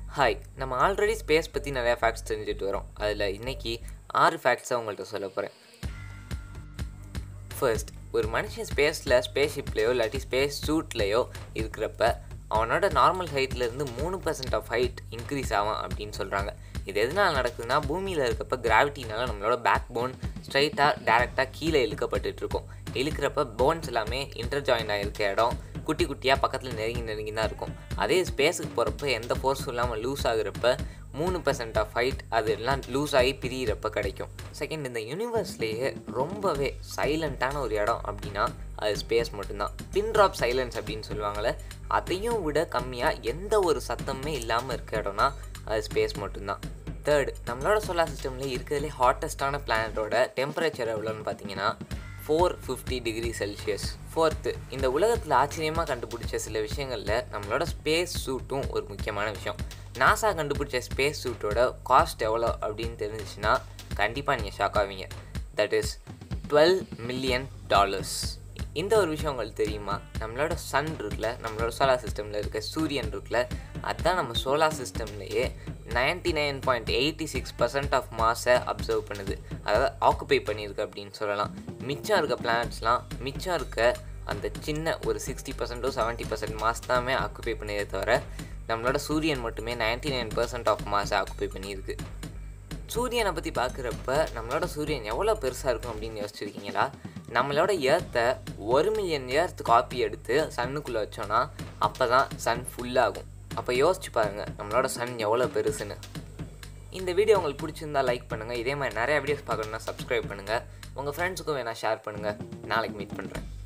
hi நம்ம already space பற்றி நிறையா ஃபேக்ட்ஸ் தெரிஞ்சுட்டு வரோம் அதில் இன்னைக்கு ஆறு ஃபேக்ட்ஸை உங்கள்கிட்ட சொல்ல போகிறேன் ஃபர்ஸ்ட் ஒரு மனுஷன் ஸ்பேஸில் ஸ்பேஸ் ஷிப்லேயோ இல்லாட்டி ஸ்பேஸ் சூட்லேயோ இருக்கிறப்ப அவனோட நார்மல் ஹைட்லேருந்து மூணு பர்சன்ட் ஆஃப் ஹைட் இன்க்ரீஸ் ஆகும் அப்படின்னு சொல்கிறாங்க இது எதனால் நடக்குதுன்னா பூமியில் இருக்கப்ப கிராவிட்டினால நம்மளோட பேக் போன் ஸ்ட்ரைட்டாக டேரெக்டாக கீழே இழுக்கப்பட்டுட்டு இருக்கும் இழுக்கிறப்ப போன்ஸ் எல்லாமே இன்டர்ஜாயின் ஆகிருக்க இடம் குட்டி குட்டியாக பக்கத்தில் நெருங்கி நெருங்கி தான் இருக்கும் அதே ஸ்பேஸுக்கு போகிறப்ப எந்த ஃபோர்ஸும் இல்லாமல் லூஸ் ஆகுறப்ப மூணு பர்சன்ட் ஆஃப் ஹைட் அது எல்லாம் லூஸ் ஆகி பிரியிறப்ப கிடைக்கும் செகண்ட் இந்த யூனிவர்ஸ்லேயே ரொம்பவே சைலண்ட்டான ஒரு இடம் அப்படின்னா அது ஸ்பேஸ் மட்டும்தான் பின் ட்ராப் சைலன்ஸ் அப்படின்னு சொல்லுவாங்கள்ல அதையும் விட கம்மியாக எந்த ஒரு சத்தமே இல்லாமல் இருக்க இடம்னா அது ஸ்பேஸ் மட்டும்தான் தேர்ட் நம்மளோட சோலார் சிஸ்டம்லேயே இருக்கிறதுலே ஹாட்டஸ்டான பிளானட்டோட டெம்பரேச்சர் எவ்வளோன்னு பார்த்தீங்கன்னா ஃபோர் ஃபிஃப்டி டிகிரி செல்சியஸ் ஃபோர்த்து இந்த உலகத்தில் ஆச்சரியமாக கண்டுபிடிச்ச சில விஷயங்களில் நம்மளோட ஸ்பேஸ் சூட்டும் ஒரு முக்கியமான விஷயம் நாசா கண்டுபிடிச்ச ஸ்பேஸ் சூட்டோட காஸ்ட் எவ்வளோ அப்படின்னு தெரிஞ்சிச்சுன்னா கண்டிப்பாக நீங்கள் ஷாக் ஆவீங்க that is twelve million dollars இந்த ஒரு விஷயம் உங்களுக்கு தெரியுமா நம்மளோட சன் இருக்குல்ல நம்மளோட சோலார் சிஸ்டமில் இருக்க சூரியன் இருக்குல்ல அதுதான் நம்ம சோலார் சிஸ்டம்லேயே ninety nine point eighty six percent of மாஸை அப்சர்வ் பண்ணுது அதாவது ஆக்குபை பண்ணியிருக்கு அப்படின்னு சொல்லலாம் மிச்சம் இருக்க பிளானட்ஸ்லாம் மிச்சம் இருக்க அந்த சின்ன ஒரு சிக்ஸ்டி பர்சன்டோ செவன்ட்டி பர்சன்ட் மாஸ் தாமே ஆக்குபை பண்ணியதை தவிர நம்மளோட சூரியன் மட்டுமே நைன்டி நைன் பர்சன்ட் ஆஃப் மாஸை ஆக்குபை பண்ணியிருக்கு சூரியனை பற்றி பார்க்குறப்ப நம்மளோட சூரியன் எவ்வளோ பெருசாக இருக்கும் அப்படின்னு யோசிச்சிருக்கீங்களா நம்மளோட ஏர்த்தை ஒரு மில்லியன் ஏர்த் காப்பி எடுத்து சன்னுக்குள்ளே வச்சோன்னா அப்போ தான் சன் ஃபுல்லாகும் அப்போ யோசிச்சு பாருங்கள் நம்மளோட சன் எவ்வளோ பெருசுன்னு இந்த வீடியோ உங்களுக்கு பிடிச்சிருந்தா லைக் பண்ணுங்கள் இதே மாதிரி நிறையா வீடியோஸ் பார்க்கணுன்னா சப்ஸ்கிரைப் பண்ணுங்கள் உங்கள் ஃப்ரெண்ட்ஸுக்கும் வேணால் ஷேர் பண்ணுங்கள் நாளைக்கு மீட் பண்ணுறேன்